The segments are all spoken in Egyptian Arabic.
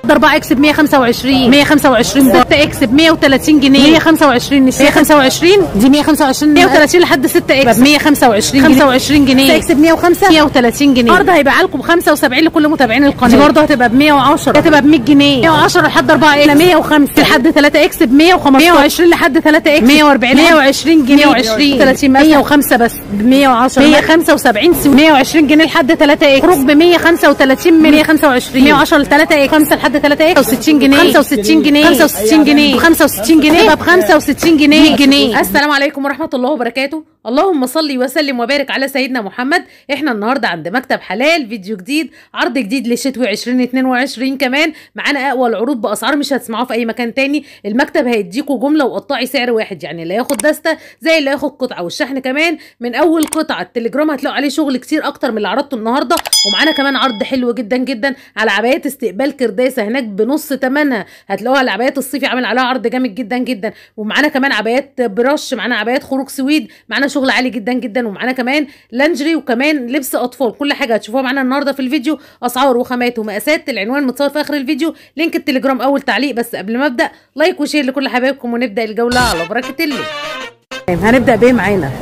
لحد 4 اكس ب 125 125 6 اكس ب 130 جنيه 125 125 دي 125 130 لحد 6 اكس ب 125 25 جنيه 6 اكس ب 105 130 جنيه النهارده هيبقى لكم ب 75 لكل متابعين القناه دي برضه هتبقى ب 110 هتبقى ب 100 جنيه 110 لحد 4 اكس 105 لحد 3 اكس ب 115 120 لحد 3 اكس 140 120 جنيه 120 30 105 بس ب 110 175 سو 120 جنيه لحد 3 اكس خروج ب 135 من 125 110 ل 3 اكس 5 لحد 3 اكس 65 جنيه 65 جنيه 65 جنيه 65 جنيه يبقى ب 65 جنيه 100 جنيه السلام عليكم ورحمه الله وبركاته اللهم صل وسلم وبارك على سيدنا محمد احنا النهارده عند مكتب حلال فيديو جديد عرض جديد لشتوي 2022 كمان معانا اقوى العروض باسعار مش هتسمعوها في اي مكان تاني المكتب هيديكوا جمله وقطاعي سعر واحد يعني اللي هياخد دسته زي اللي هياخد قطعه والشحن كمان من اول قطعه التليجرام هتلاقوا عليه شغل كتير اكتر من اللي عرضته النهارده ومعانا كمان عرض حلو جدا جدا على عبايات استقبال كرداسه هناك بنص ثمنها هتلاقوها على عبايات الصيفي عامل عليها عرض جامد جدا جدا ومعانا كمان عبايات برش معانا عبايات خروج سويد معانا شغل عالي جدا جدا ومعانا كمان لانجري وكمان لبس اطفال كل حاجه هتشوفوها معانا النهارده في الفيديو اسعار وخامات ومقاسات العنوان متصور في اخر الفيديو لينك التليجرام اول تعليق بس قبل ما ابدا لايك وشير لكل حبايبكم ونبدا الجوله على بركه الله هنبدا بايه معانا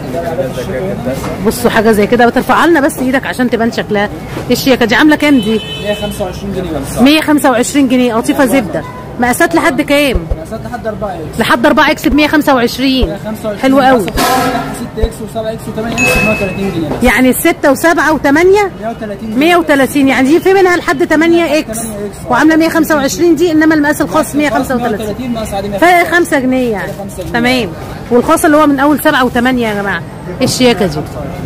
بصوا حاجه زي كده بترفع لنا بس ايدك عشان تبان شكلها ايه الشياكه دي عامله كام دي 125 جنيه بس 125 جنيه قطيفه زبده مقاسات لحد كام مقاسات لحد 4 اكس لحد 4 اكس ب 125 125 حلو قوي 6 اكس و7 اكس و8 اكس ب 130 جنيه بس يعني 6 و7 و8 130 جنيه 130 يعني دي في منها لحد 8 اكس وعامله 125 دي انما المقاس الخاص 135 130 ناقص عليه 100 فرق 5 جنيه يعني تمام والخاص اللي هو من اول 7 و8 يا جماعه ايه الشياكه دي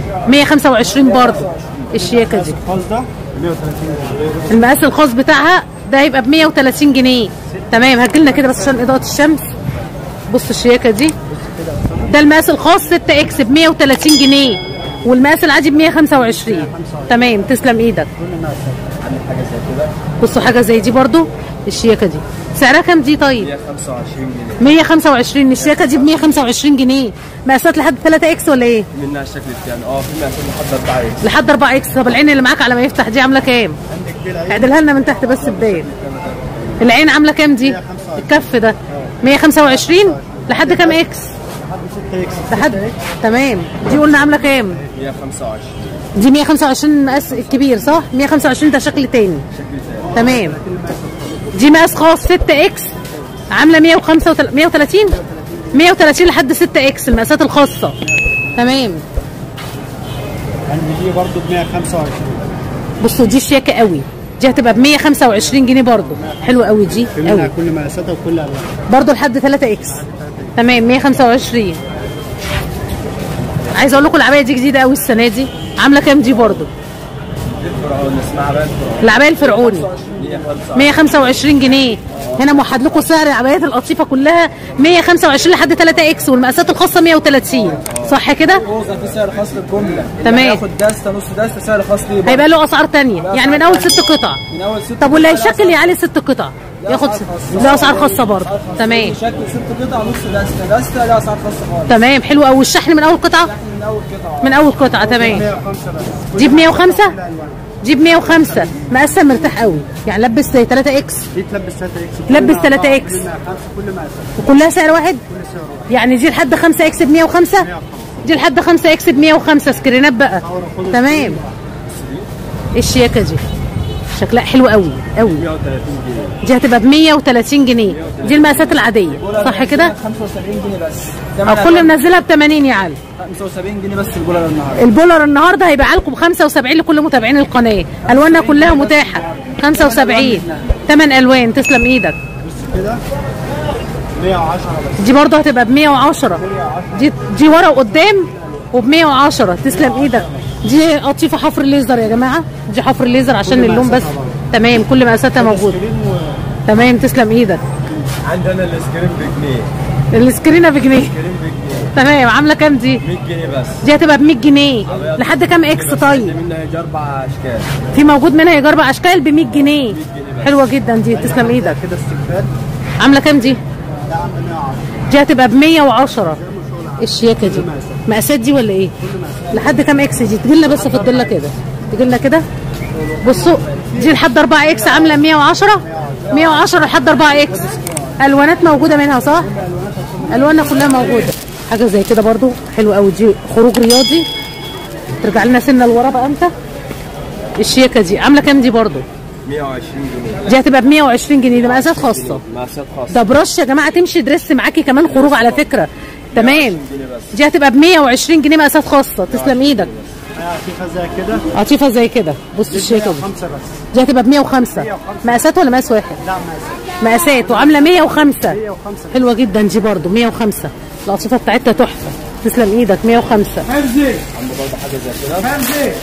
125 برضه الشياكه دي الخاص ده 130 جنيه المقاس الخاص بتاعها ده هيبقى ب 130 جنيه تمام هجيلنا كده بس عشان اضاءه الشمس بص الشياكه دي ده المقاس الخاص 6 اكس ب 130 جنيه والمقاس العادي ب 125 تمام تسلم ايدك بصوا حاجه زي دي برضو الشياكه دي سعرها كام دي طيب 125 جنيه 125 الشياكه دي ب 125 جنيه مقاسات لحد 3 اكس ولا ايه منها الشكل الثاني اه في مقاسات لحد 4 اكس لحد 4 اكس طب العين اللي معاك على ما يفتح دي عامله كام عندك دي العين اعدلها لنا من تحت بس ببين العين عامله كام دي الكف ده 125 لحد كام اكس لحد 6 اكس لحد تمام دي قلنا عامله كام 125 دي 125 مقاس الكبير صح 125 ده شكل تاني تمام دي مقاس خاص 6 اكس عامله 135 130 130 لحد 6 اكس المقاسات الخاصه تمام عندي دي برضه ب 125 بصوا دي شياكه قوي دي هتبقى ب 125 جنيه برضو حلوه قوي دي في منها قوي كل مقاساتها وكل الوانها برضو لحد 3 اكس تمام 125 عايزه اقول لكم العبايه دي جديده قوي السنه دي عامله كام دي برضو الفرعون اسمها بقى الفرعون العبايه الفرعوني 125 125 جنيه هنا موحد لكم سعر العبايات القطيفه كلها 125 لحد 3 اكس والمقاسات الخاصه 130 صح كده خوذه في سعر خاص للجمله تمام. ياخد دسته نص دسته سعر خاص ليه برضه. هيبقى له اسعار تانية يعني من اول ست قطع من اول ست طب واللي قطع هيشكل يعلي ست قطع ياخد له اسعار خاصه برضه تمام شكل ست قطع نص دسته دسته لها اسعار خاصه خالص تمام حلو قوي الشحن من اول قطعه من اول قطعه من اول قطعه تمام 105 بس دي ب 105 دي ب 105 مقاسها مرتاح قوي يعني لبس زي 3 اكس دي تلبس 3 اكس تلبس 3 إكس. منها 5 كل مقاسات وكلها سعر واحد كل سعر واحد. يعني دي لحد 5 اكس ب 105 دي لحد 5 اكس ب 105 سكرينات بقى تمام ايه الشياكه دي شكلها حلو قوي قوي 130 جنيه دي هتبقى ب 130 جنيه دي المقاسات العاديه صح كده 75 جنيه بس او كل منزلها ب 80 يا علي 75 جنيه بس الجوله النهارده البولر النهارده هيبقى لكم ب 75 لكل متابعين القناه الوانها كلها متاحه 75 ثمان الوان تسلم ايدك كده 110 بس دي برضه هتبقى ب 110 دي دي ورا وقدام وب 110 تسلم ايدك دي قطيفه حفر ليزر يا جماعه دي حفر ليزر عشان اللون بس تمام كل مقاساتها موجوده تمام تسلم ايدك عندنا السكرين بجنيه السكرينه بجنيه سكرين بجنيه تمام عامله كام دي 100 جنيه بس دي هتبقى ب 100 جنيه لحد كام اكس طيب منها يجي اربع اشكال في موجود منها يجي اربع اشكال ب 100 جنيه حلوه جدا دي تسلم ايدك كده استقبال عامله كام دي ده عامل 110 دي هتبقى ب 110 الشياكه دي مقاسات دي ولا ايه لحد كام اكس دي تجي لنا بس في الضله كده تجي لنا كده بصوا دي لحد 4 اكس عامله 110 110 لحد 4 اكس الوانات موجوده منها صح الوانها كلها موجوده حاجه زي كده برضو حلو قوي دي خروج رياضي ترجع لنا سنه لورا بقى امتى الشياكه دي عامله كام دي برضو 120 جنيه دي هتبقى ب 120 جنيه ده مقاسات خاصه مقاسات خاصة ده برش يا جماعه تمشي دريس معاكي كمان خروج على فكره تمام جنيه بس. دي هتبقى ب 120 جنيه مقاسات خاصه تسلم ايدك عفيفة زي كده عطيفه زي كده بص الشياكه دي 105 بس دي هتبقى ب 105 مقاسات ولا مقاس واحد لا مقاسات مقاسات وعامله 105 105 حلوه جدا دي برضو 105 القطيفه بتاعتها تحفه تسلم ايدك 105 همزي عنده برضه حاجة زي كده همزي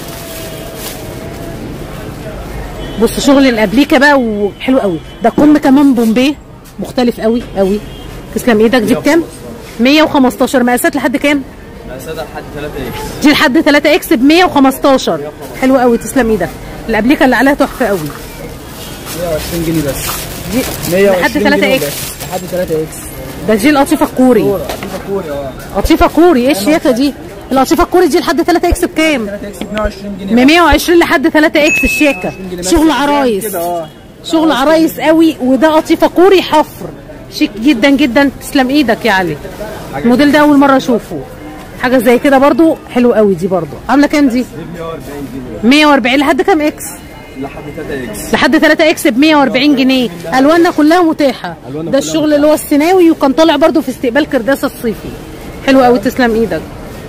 بص شغل الابليكه بقى وحلو قوي ده كم كمان بومبيه مختلف قوي قوي تسلم ايدك دي بكام 115 مقاسات لحد كام مقاسات لحد 3 اكس دي لحد 3 اكس ب 115 حلو قوي تسلم ايدك الابليكه اللي عليها تحفه قوي 120 جنيه بس دي 120 لحد 3 جنيه اكس بس. لحد 3 اكس ده دي القطيفه الكوري كورة عفيفة كوري اه قطيفه كوري ايه الشياكه دي القطيفه الكوري دي لحد 3 اكس بكام 3 اكس ب 120 جنيه من 120 لحد 3 اكس الشياكه جنيه بس. شغل عرايس كده اه شغل عرايس قوي وده قطيفه كوري حفر شيك جدا جدا تسلم ايدك يا علي الموديل ده اول مره اشوفه حاجه زي كده برضو حلو قوي دي برضو عامله كام دي دي ب 140 جنيه 140 لحد كام اكس لحد 3 اكس لحد 3 اكس ب 140 جنيه الواننا كلها متاحه ألواننا ده كلها الشغل اللي هو السيناوي وكان طالع برضو في استقبال كرداسه الصيفي حلو قوي تسلم ايدك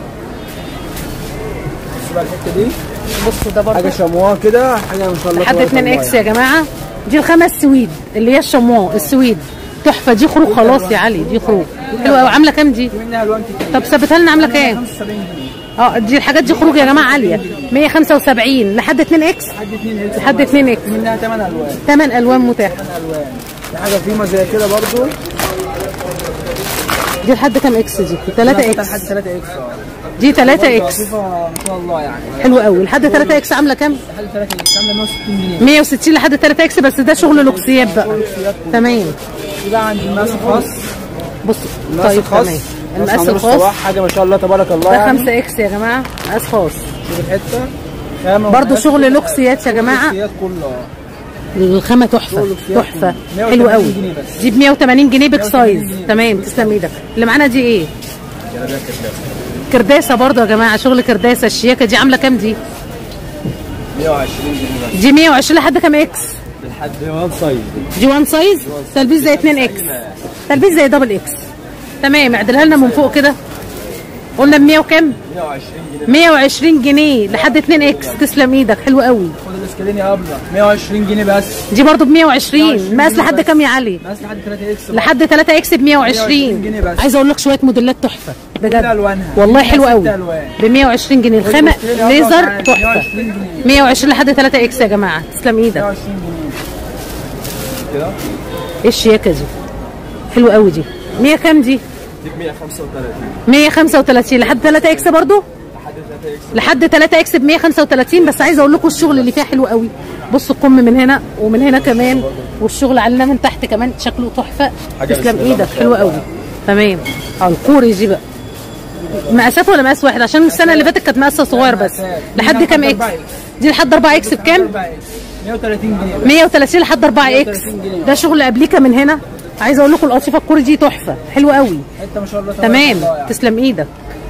بص بقى الحتة دي بصوا ده برضو حاجة شمواه كده حاجة ما شاء الله لحد تبارك 2 الله اكس يا جماعه دي الخمس سويد اللي هي الشمواه السويد تحفه دي خروج خلاص يا علي دي خروج حلوه قوي عامله كام دي في منها الوان كتير طب ثبتها لنا عامله كام 75 جنيه اه دي الحاجات دي خروج يا جماعه عاليه 175 لحد 2 اكس لحد 2 اكس لحد 2 اكس في منها 8 الوان 8 الوان متاحه 8 الوان في حاجة فيما زي كده برضو دي لحد كام اكس دي 3 لحد اكس 3 اكس اه دي 3 برضو اكس عفيفة ما شاء الله يعني حلو قوي لحد 3 اكس عامله كام لحد 3 اكس عاملة 160 جنيه 160 لحد 3 اكس بس ده شغل لوكسيات بقى تمام في بقى عندي المقاس الخاص بص المقاس طيب الخاص تمام مقاس المقاس عمرو الخاص الصباح حاجة ما شاء الله تبارك الله ده يعني 5 اكس يا جماعه مقاس خاص شوف الحتة خامة برضو ومقاس شغل كل- لوكسيات يا جماعه لوكسيات كله الخامه تحفه شغل لوكسيات تحفه 180 حلو قوي جنيه بس. دي ب 180 جنيه بيك 180 سايز جنيه. تمام تسلم ايدك اللي معانا دي ايه كرداسه برضو يا جماعه شغل كرداسه الشياكه دي عامله كام دي 120 جنيه بس دي 120 لحد كام اكس لحد 1 سايز دي 1 سايز تلبيس زي 2 اكس تلبيس زي دبل اكس تمام اعدلها لنا من فوق كده قلنا ب 100 وكام 120 جنيه 120 جنيه لحد 2 اكس تسلم ايدك حلو قوي خد الاسكاليني قبله 120 جنيه بس دي برضو ب 120 120 مقاس جنيه لحد بس. كام يا علي بس لحد 3 اكس لحد 3 اكس ب 120 جنيه 120 بس. عايزه اقول لك شويه موديلات تحفه بجد ألوانها. والله فيها حلو ست قوي ألوان. ب 120 جنيه الخامه والإسكاليني أبيض ليزر معاك تحفه 120 جنيه 120 لحد 3 اكس يا جماعه تسلم ايدك 120 جنيه كده ايه الشياكه دي حلو قوي دي 100 كام دي دي ب 135 135 لحد 3 اكس برضو لحد 3 اكس لحد 3 اكس ب 135 بس عايزه اقول لكم الشغل اللي فيها حلو قوي بصوا الكم من هنا ومن هنا كمان والشغل علينا من تحت كمان شكله تحفه حاجة تسلم بسم الله ايدك ما شاء حلوه الله. قوي تمام اه الكوري دي بقى مقاسات ولا مقاس واحد عشان السنه اللي فاتت كانت مقاسها صغير بس لحد كام اكس دي لحد 4 اكس بكام 130 جنيه بس 130 لحد 4 اكس 130 جنيه. ده شغل ابليكا من هنا عايزه اقول لكم القطيفه الكوري دي تحفه حلوه قوي حته ما شاء الله تبارك تمام الله يعني. تسلم ايدك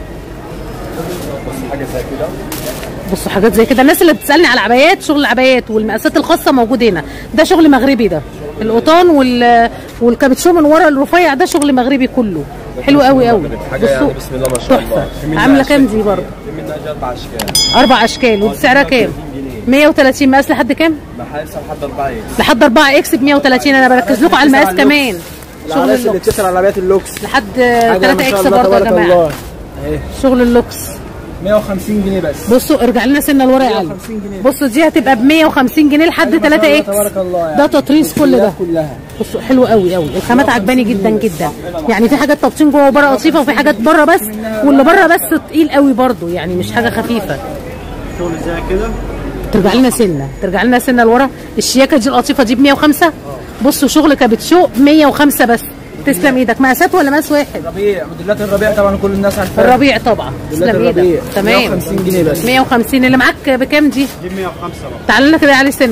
بس حاجه زي كده بصوا حاجات زي كده الناس اللي بتسالني على العبايات شغل العبايات والمقاسات الخاصه موجود هنا ده شغل مغربي ده القطان وال والكابتشو من ورا الرفيع ده شغل مغربي كله حلو قوي قوي حاجه يعني بسم الله ما شاء الله تحفه في منها عامله أشكال- كام دي برضه في منها اربع اشكال اربع اشكال ودي سعرها كام 130 مقاس لحد كام محاسه لحد 4 اكس لحد 4 اكس ب 130 انا بركز لكم على المقاس كمان شغل العرايس اللي اللوكس بتسال على عربيات اللوكس لحد حاجه 3 ما شاء اكس الله برضه يا تبارك جماعه الله اهي شغل اللوكس 150 جنيه بس بصوا ارجع لنا سنه لورا يا علي 150 جنيه. بصوا دي هتبقى ب 150 جنيه لحد ما شاء 3 الله اكس تبارك الله يعني. ده تطريز كل ده كلها بصوا حلو قوي قوي الخامات عجباني جدا جدا يعني في حاجات تبطين جوه وبره قطيفه وفي حاجات بره بس واللي بره بس تقيل قوي برضو يعني مش حاجه خفيفه شغل زي كده ترجع لنا سنه ترجع لنا سنه لورا الشياكه دي القطيفه دي ب 105 بصوا شغل كابتشو ب 105 بس تسلم ايدك مقاسات ولا مقاس واحد ربيع موديلات الربيع طبعا كل الناس عارفاها الربيع طبعا موديلات تسلم الربيع ايدك تمام 150 جنيه بس 150 اللي معاك بكام دي دي 105 بقى تعال لنا كده يا علي سنه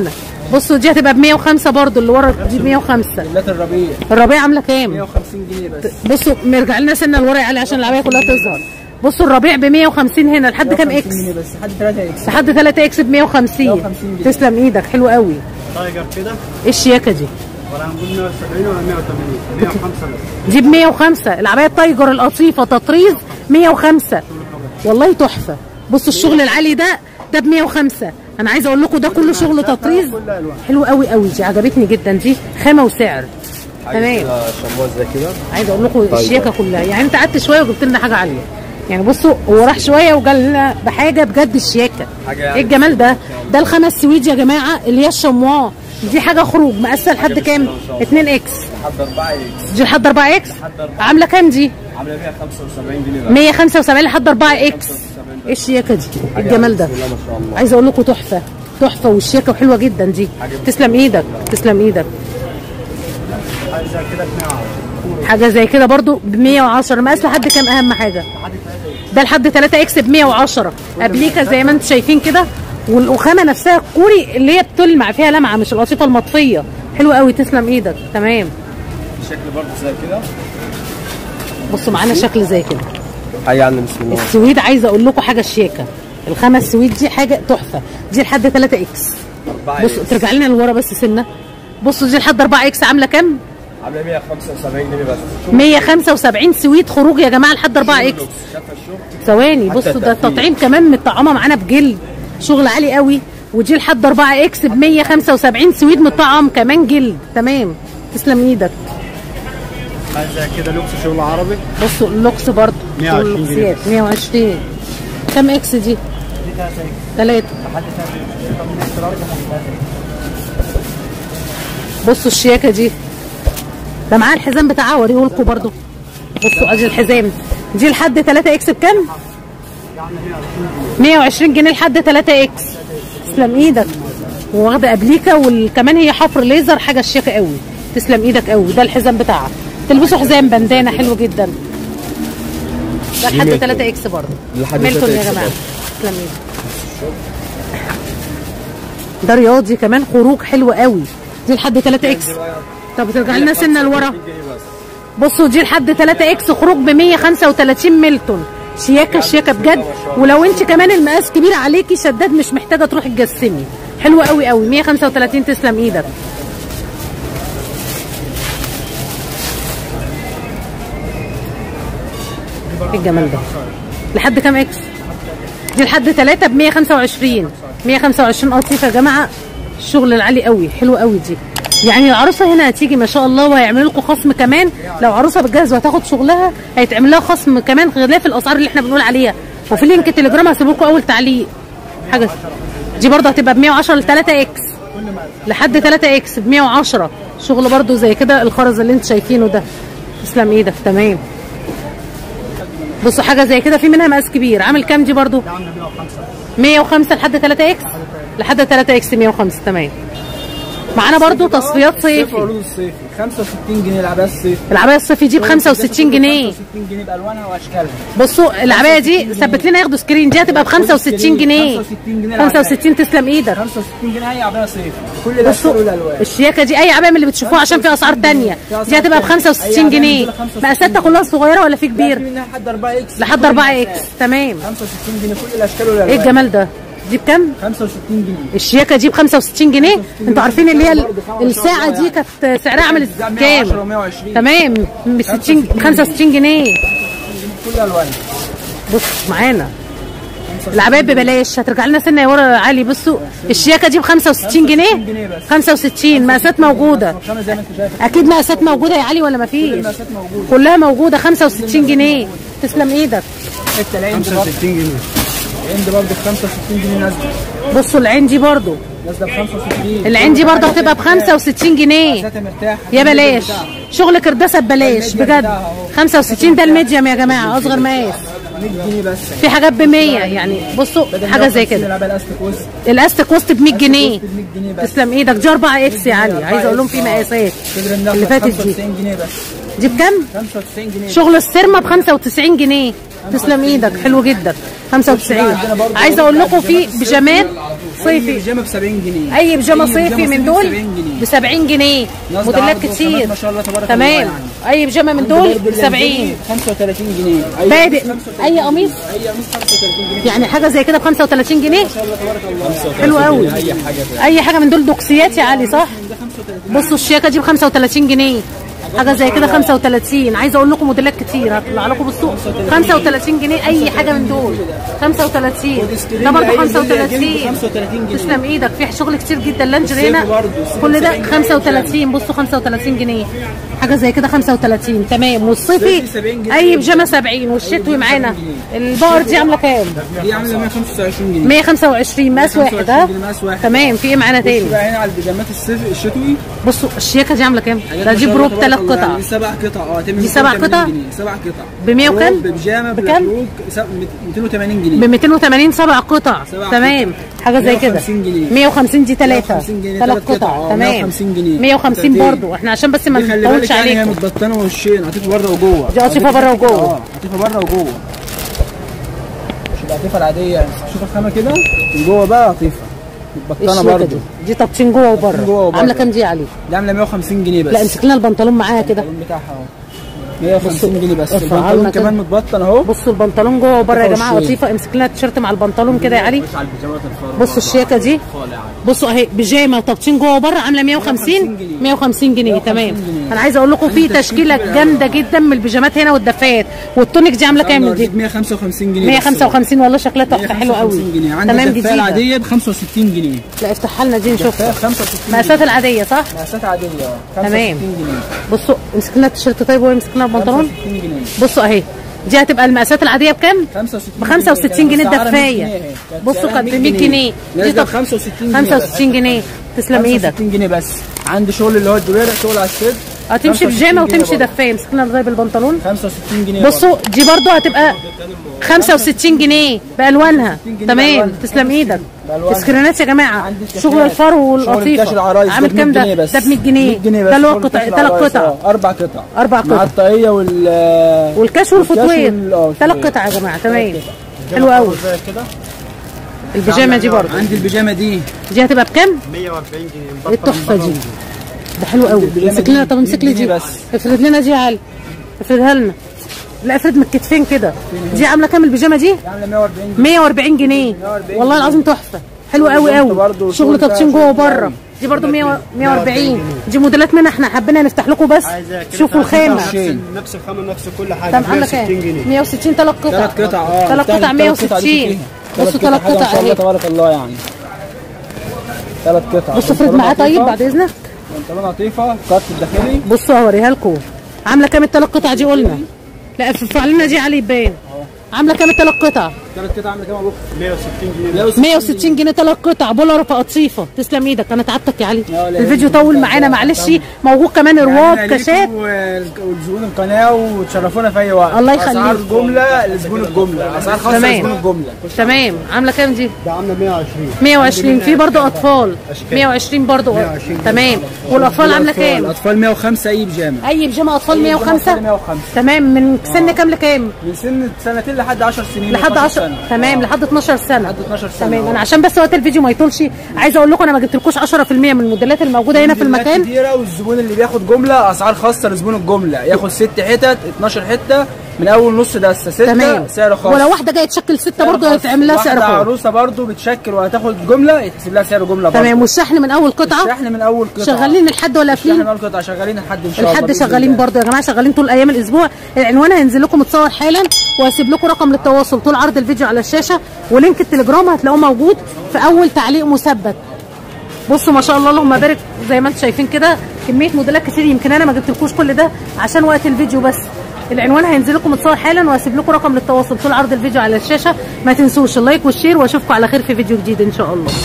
بصوا دي هتبقى ب 105 برضو اللي ورا دي ب 105 جلات الربيع الربيع عامله كام 150 جنيه بس بصوا نرجع لنا سنه لورا علي عشان العبايه كلها تظهر بصوا الربيع ب 150 هنا لحد كام 150 اكس جنيه بس لحد 3 اكس لحد 3 اكس ب 150 150 جنيه. تسلم ايدك حلو قوي تايجر كده ايه الشياكه دي ولا هنقول 170 ولا 180 105 بس دي ب 105 العبايه التايجر القطيفه تطريز 105 والله تحفه بصوا الشغل العالي ده ده ب 105 انا عايزه اقول لكم ده كله شغل تطريز كلها الوان حلو قوي قوي دي عجبتني جدا دي خامه وسعر تمام كده شموع زي كده عايزه اقول لكم الشياكه كلها يعني انت قعدت شويه وجبت لنا حاجه عاليه يعني بصوا هو راح شويه وجال لنا بحاجه بجد الشياكه حاجة ايه يعني الجمال ده ده الخمس سويد يا جماعه اللي هي الشمواه دي حاجه خروج مقاسه لحد كام 2 اكس لحد 4 اكس دي لحد 4 اكس لحد 4 عامله كام دي عامله 175 جنيه بس 175 لحد 4 اكس ايه الشياكه دي إيه الجمال ده بسم الله ما شاء الله عايزه اقول لكم تحفه تحفه والشياكه حلوه جدا دي تسلم ايدك تسلم ايدك حاجه زي كده ب 110 حاجه زي كده برضو ب 110 مقاس لحد كام اهم حاجه ده لحد 3 اكس ب 110 ابليكا زي ما انتم شايفين كده والخامه نفسها الكوري اللي هي بتلمع فيها لمعه مش القطيفه المطفيه حلوه قوي تسلم ايدك تمام شكل برضه زي كده بصوا معانا شكل زي كده حاجه يعني بسم الله السويد عايزه اقول لكم حاجه شياكه الخامه السويد دي حاجه تحفه دي لحد 3 اكس 4 بصوا ترجع لنا لورا بس سنه بصوا دي لحد 4 اكس عامله كام عامله 175 جنيه بس 175 سويد خروج يا جماعه لحد 4 اكس شايفه الشغل ثواني حتى بصوا ده التقفيل. التطعيم كمان متطعمه معانا بجلد شغل عالي قوي ودي لحد 4 اكس ب 175 سويد متطعم كمان جلد تمام تسلم ايدك حاجه زي كده لوكس شغل عربي بصوا اللوكس برضه 120 شغل جنيه اللوكسيات 120 كام اكس دي؟ دي 3 اكس 3 لحد 3 اكس من الاسترار لحد 3 اكس بصوا الشياكه دي ده معاه الحزام بتاعها اوريه لكم برضه بصوا ادي الحزام دي لحد 3 اكس بكام؟ 120 جنيه لحد 3 اكس تسلم ايدك واخده ابليكا وكمان هي حفر ليزر حاجه شياكه قوي تسلم ايدك قوي ده الحزام بتاعها تلبسوا حزام بندانه حلو جدا ده لحد ميلتون. 3 اكس برضه لحد ميلتون 3 يا إكس جماعه برضه. تسلم ايدك ده رياضي كمان خروج حلو قوي دي لحد 3 اكس طب ترجع لنا سنه لورا بصوا دي لحد 3 اكس خروج ب 135 ميلتون شياكه شياكه بجد ولو انت كمان المقاس كبير عليكي شداد مش محتاجه تروحي تجسمي حلوه قوي قوي 135 تسلم ايدك ايه الجمال ده لحد كام اكس دي لحد 3 ب 125 125 قطيفه يا جماعه الشغل العالي قوي حلو قوي دي يعني العروسه هنا هتيجي ما شاء الله وهيعملوا لكم خصم كمان لو عروسه بتجهز وهتاخد شغلها هيتعمل لها خصم كمان خلاف الاسعار اللي احنا بنقول عليها وفي لينك تليجرام هسيب لكم اول تعليق حاجه دي برضه هتبقى ب 110 ل 3 اكس لحد 3 اكس ب 110 شغل برضه زي كده الخرز اللي انت شايفينه ده تسلم ايدك تمام بصوا حاجه زي كده في منها مقاس كبير عامل كام دي برضو 105 لحد 3 اكس لحد 3 اكس 105 تمام معانا برضو تصفيات صيفي صيفي عروض الصيفي 65 جنيه العبايه الصيفي العبايه الصيفي دي ب 65 جنيه 65 جنيه بالوانها واشكالها بصوا العبايه دي ثبت لنا ياخدوا سكرين دي هتبقى ب 65 جنيه 65 جنيه العباية. 65 تسلم ايدك 65 جنيه اي عبايه صيفي كل الاشكال بصوا والالوان الشياكه دي اي عبايه من اللي بتشوفوها عشان في اسعار تانية دي هتبقى ب 65 جنيه مقاساتها كلها صغيره ولا في في كبير منها لحد 4 اكس لحد 4 اكس تمام 65 جنيه كل الاشكال والالوان ايه الجمال ده دي بكام 65 جنيه الشياكه دي ب 65 جنيه انتوا عارفين اللي هي ال- الساعه دي كانت سعرها عامل كام 120 تمام ب 60 65 جنيه كل الالوان بص معانا العباية ببلاش هترجع لنا سنه يا ورا عالي بصوا الشياكه دي ب 65 جنيه جنيه بس 65 مقاسات موجوده خامه زي ما انت شايف اكيد مقاسات موجوده يا علي ولا مفيش المقاسات موجوده كلها موجوده 65 جنيه تسلم ايدك حته العين دي برضه 65 جنيه العين دي برضه ب 65 جنيه نازله بصوا العين دي برضو نازله ب 65 العين دي برضو هتبقى ب 65 جنيه مقاساتها مرتاحه يا بلاش شغل كرداسه ببلاش بجد 65 ده الميديم يا جماعه اصغر مقاس 100 جنيه بس في حاجات ب 100 يعني بصوا حاجه زي كده العبايه الاستيك وسط الاستيك وسط ب 100 جنيه ب 100 جنيه بس تسلم ايدك دي 4 اكس يا علي عايزه اقول لهم في مقاسات صدر اللي النخله فاتت دي 95 جنيه بس دي بكام 95 جنيه شغل السيرما ب 95 جنيه تسلم ايدك حلو جدا 95 عايزه اقول لكم في بيجامات صيفي بيجامه ب 70 جنيه اي بيجامه أي صيفي من ب دول 70 جنيه ب 70 جنيه ناس موديلات عرض كتير وخامات ما شاء الله تبارك الله تمام يعني. اي بيجامه من عندي دول برضو ب 70 اللانجيني 35 جنيه أي بادئ قميص 35 اي قميص اي قميص 35 جنيه يعني حاجه زي كده ب 35 جنيه ما شاء الله تبارك الله حلو قوي اي حاجه ده اي حاجه من دول دوكسيات يا علي صح ده 35 بصوا الشياكه دي ب 35 جنيه حاجه زي كده 35 عايزه اقول لكم موديلات كتير هطلع لكم بالسوق 35 جنيه اي حاجه من دول 35 ده برضه 35 35 جنيه تسلم ايدك في شغل كتير جدا لانجري السيف هنا برضه، السيف كل ده 70 جنيه 35 بصوا 35 جنيه حاجه زي كده 35 تمام والصيفي الصيفي 70 جنيه. اي بيجامه 70 والشتوي معانا البقر دي عامله كام دي عامله 125 جنيه 125 مقاس واحد 125 ها جنيه مقاس واحد. تمام في ايه معانا تاني بص بقى هنا على البيجامات الصيف الشتوي بصوا الشياكه دي عامله كام حاجات ده ما دي شاء الله بروك تبارك ثلاث الله قطع يعني سبع قطع اه تعمل دي سبع 280 قطع؟ جنيه سبع قطع ب 100 وكام؟ بروك ببيجامه بكام؟ بلوك 280 ب جنيه 280 سبع قطع سبع تمام حاجه زي كده 150 جنيه. 150 دي ثلاثه 150 جنيه، ثلاث تلات قطع. قطع آه، تمام 150 جنيه. 150 قطعتين. برضو احنا عشان بس ما دي خلي نطولش بالك يعني هي عليكم متبطنه وشين عطيفه بره وجوه دي قطيفة بره وجوه. اه عطيفه بره وجوه مش العطيفه العاديه يعني شوف الخامه كده من جوه بقى عطيفه متبطنه الشياكه برضه دي دي طبشين جوه طابشين جوه وبره وبره. عامله كام دي يا علي دي عامله 150 جنيه بس لا امسك لنا البنطلون معاها كده البنطلون بتاعها اهو 150 جنيه بس ارفعها البنطلون لنا كده. كمان متبطن اهو بصوا البنطلون جوه وبره يا جماعه وشين. لطيفه امسك لنا التيشيرت مع البنطلون كده يا علي على البيجامات الفار بصوا الشياكه دي بصوا اهي بيجامه طبشين جوه وبره عامله 150 جنيه. 150 جنيه تمام جنيه. انا عايزه اقول لكم في تشكيله جامده جدا من البيجامات هنا والدفايات والتونيك دي عامله كام دي 155 جنيه بس. 155 والله شكلها تحفه حلو قوي 155 جنيه عندك تمام الدفايه جديده العاديه ب 65 جنيه لا افتحها لنا دي الدفايه نشوفها ب 65 جنيه مقاسات العاديه صح مقاسات عاديه اه تمام. 65 جنيه بصوا امسك لنا التيشيرت طيب وهي امسك لنا البنطلون 65 جنيه بصوا اهي دي هتبقى المقاسات العاديه بكام 65 ب 65 جنيه كانت سعرها 100 الدفايه جنيه اهي. كانت بصوا سعرها كانت ب 100 جنيه دي نازله طب ب 65 جنيه 65 جنيه تسلم ايدك 65 جنيه بس عندي شغل اللي هو الدولار شغل على السيد هتمشي 65 بيجامه جنيه وتمشي برضه. دفايه امسك لنا طيب البنطلون 65 جنيه برضه. بصوا دي برضو هتبقى 65 جنيه بالوانها جنيه تمام بألوانها. تسلم ايدك بألوانها. سكرينات يا جماعه عندي الكاشات. شغل الفرو شغل الكاش والقطيفه العرايس عامل ده ب كام 100 ده جنيه بس ده ب 100 جنيه 100 جنيه بس ده اللي هو شغل قطع الكاش ثلاث العرايس، قطع اه اربع قطع أربع قطع. مع الطاقيه وال والكاش والفوتوير وال- اه، ثلاث والفوتوير. قطع يا جماعه تمام قطع. حلو قوي كده البيجامه دي برضو عندي البيجامه دي دي هتبقى بكام 140 جنيه ايه التحفه دي ده حلو قوي البيجامة امسك دي لنا طب امسك لي 100 دي جنيه بس. افرد لنا دي يا علي افردها لنا لا افرد من الكتفين كده دي عامله كام البيجامه دي دي عامله 140 جنيه 140 جنيه 140 والله العظيم تحفه حلو قوي برضه قوي شغل شغل فيها تبشين جوه شغل وبره قوي. دي برضو 100 140 دي موديلات منها احنا حبينا نفتح لكم بس شوفوا الخامه نفس نفس الخامه نفس كل حاجه طب عامله 160 كام جنيه 160 ثلاث قطع ثلاث قطع اه ثلاث قطع 160 بصوا ثلاث حاجة ما قطع شاء الله اهي تبارك الله يعني ثلاث قطع بصوا افرد بنطلون معاه طيب عطيفة، بعد اذنك بنطلون عطيفه قط الداخلي بصوا هوريها لكم عامله كام الثلاث قطع دي قلنا لا ارفع لنا دي علي يبان عامله كام الثلاث قطع ثلاث قطع عامله كام يا ابو 160 جنيه 160 جنيه ثلاث قطع بولر في قطيفه تسلم ايدك انا تعبتك يا علي لا، لا، الفيديو لا، طول لا، معانا لا، معلش لا. موجود كمان رواب يعني كاشات ليكوا وزبون القناه وتشرفونا في اي وقت الله يخليك. اسعار جمله لزبون الجمله اسعار خاصه تمام. لزبون الجمله تمام عامله كام دي ده عامله 120 120 في برضه اطفال أشكال. 120 برضه 120 تمام والاطفال عامله كام الاطفال 105 اي بيجامه اي بيجامه اطفال أي بيجامة 105 أطفال 105 تمام من سن كام لكام من سن سنتين لحد 10 سنين لحد 12 10 سنة. تمام آه. لحد 12 سنه لحد 12 سنة، تمام آه. انا عشان بس وقت الفيديو ما يطولش عايزه اقول لكم انا ما جبتلكوش 10% من الموديلات الموجوده هنا في موديلات المكان كتيره والزبون اللي بياخد جمله اسعار خاصه لزبون الجمله ياخد ست حتت 12 حته من اول نص دسه سته تمام سعر خاص ولو واحده جايه تشكل سته سعر برضه خاص. يتعمل لها سعر واحدة خاص عروسه برضه بتشكل وهتاخد جمله يتحسب لها سعر جمله برضه تمام والشحن من اول قطعه الشحن من اول قطعه شغالين لحد ولا الشحن من قافلين اول قطعه شغالين لحد ان شاء الله الحد بإذن شغالين الله. برضه يا جماعه شغالين طول ايام الاسبوع العنوان هينزل لكم متصور حالا وهسيب لكم رقم للتواصل طول عرض الفيديو على الشاشه ولينك التليجرام هتلاقوه موجود في اول تعليق مثبت بصوا ما شاء الله اللهم بارك زي ما انتم شايفين كده كميه موديلات كتير يمكن انا ما جبتلكوش كل ده عشان وقت الفيديو بس العنوان هينزل لكم متصور حالا وهسيب لكم رقم للتواصل طول عرض الفيديو على الشاشه ما تنسوش اللايك والشير واشوفكم على خير في فيديو جديد ان شاء الله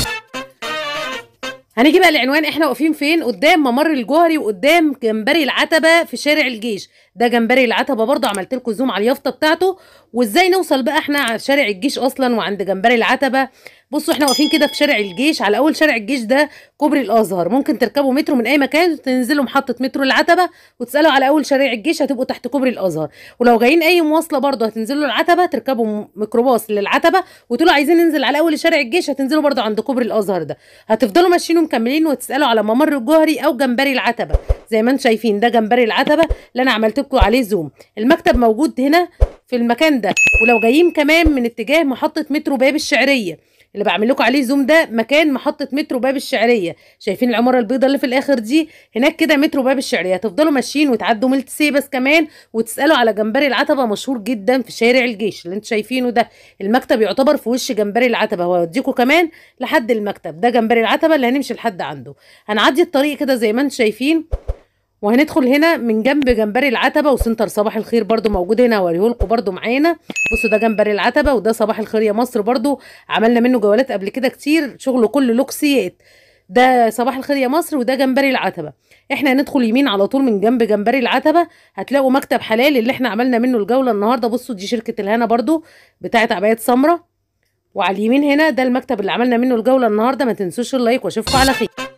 هنيجي بقى العنوان احنا واقفين فين قدام ممر الجوهري وقدام جمبري العتبه في شارع الجيش ده جمبري العتبه برضه عملت لكم زوم على اليافطه بتاعته وازاي نوصل بقى احنا على شارع الجيش اصلا وعند جمبري العتبه بصوا احنا واقفين كده في شارع الجيش على اول شارع الجيش ده كوبري الازهر ممكن تركبوا مترو من اي مكان تنزلوا محطه مترو العتبه وتسالوا على اول شارع الجيش هتبقوا تحت كوبري الازهر ولو جايين اي مواصله برضه هتنزلوا العتبه تركبوا م- ميكروباص للعتبه وتقولوا عايزين ننزل على اول شارع الجيش هتنزلوا برضه عند كوبري الازهر ده هتفضلوا ماشيين ومكملين وتسالوا على ممر الجوهري او جمبري العتبه زي ما انتم شايفين ده جمبري العتبه اللي انا عملت لكم عليه زوم المكتب موجود هنا في المكان ده ولو جايين كمان من اتجاه محطه مترو باب الشعريه اللي بعمل لكم عليه زوم ده مكان محطه مترو باب الشعريه شايفين العماره البيضاء اللي في الاخر دي هناك كده مترو باب الشعريه هتفضلوا ماشيين وتعدوا ملت سيبس كمان وتسالوا على جمبري العتبه مشهور جدا في شارع الجيش اللي انتوا شايفينه ده المكتب يعتبر في وش جمبري العتبه هوديكم كمان لحد المكتب ده جمبري العتبه اللي هنمشي لحد عنده هنعدي الطريق كده زي ما انتوا شايفين وهندخل هنا من جنب جمبري العتبه وسنتر صباح الخير برضو موجود هنا هوريهولكم برضو معانا بصوا ده جمبري العتبه وده صباح الخير يا مصر برضو عملنا منه جولات قبل كده كتير شغله كله لوكسيات ده صباح الخير يا مصر وده جمبري العتبه احنا هندخل يمين على طول من جنب جمبري العتبه هتلاقوا مكتب حلال اللي احنا عملنا منه الجوله النهارده بصوا دي شركه الهنا برضو بتاعت عبايات سمره وعلى اليمين هنا ده المكتب اللي عملنا منه الجوله النهارده ما تنسوش اللايك واشوفكم على خير